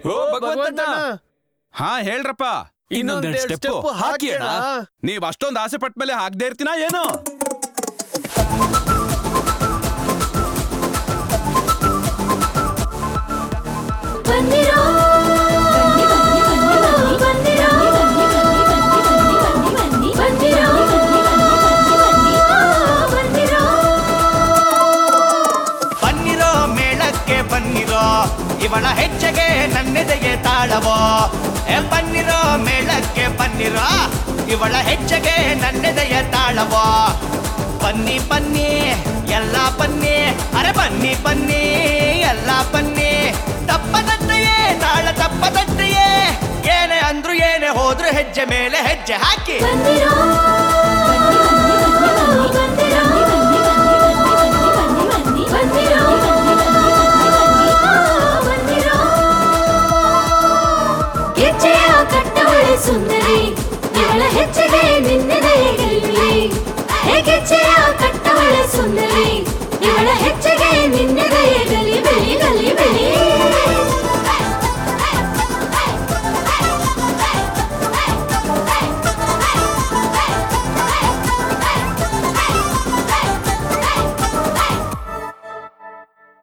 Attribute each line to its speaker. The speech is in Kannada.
Speaker 1: ಓ ಭಗವಂತಣ್ಣ
Speaker 2: ಹಾ ಹೇಳ್ರಪ್ಪ
Speaker 1: ಇನ್ನೊಂದೆರಡು ಸ್ಟೆಪ್ ಹಾಕಿ ಅಣ್ಣ
Speaker 2: ನೀವ್ ಅಷ್ಟೊಂದ್ ಆಸೆ ಪಟ್ಟ ಮೇಲೆ ಹಾಕ್ದೇ ಇರ್ತೀನ ಏನು
Speaker 3: ಬಂದಿರೋ ಬಂದಿರೋ ಬಂದಿರೋ ಬಂದಿರೋ
Speaker 4: ಬನ್ನಿರೋ ಮೇಳಕ್ಕೆ ಬನ್ನಿರೋ ಇವಳ ಹೆಜ್ಜೆಗೆ ನನ್ನೆದೆಗೆ ತಾಳವೋ ಏ ಬನ್ನಿರೋ ಮೇಳಕ್ಕೆ ಬನ್ನಿರೋ ಇವಳ ಹೆಜ್ಜೆಗೆ ನನ್ನೆದೆಯ ತಾಳವೋ ಬನ್ನಿ ಬನ್ನಿ ಎಲ್ಲ ಬನ್ನಿ ಅರೆ ಬನ್ನಿ ಬನ್ನಿ ಎಲ್ಲ ಬನ್ನಿ ತಪ್ಪದಂತೆಯೇ ನಾಳ ತಪ್ಪದಂತೆಯೇ ಏನೇ ಅಂದ್ರು ಏನೇ ಹೋದ್ರು ಹೆಜ್ಜೆ ಮೇಲೆ ಹೆಜ್ಜೆ ಹಾಕಿ
Speaker 3: ಬಂದಿರೋ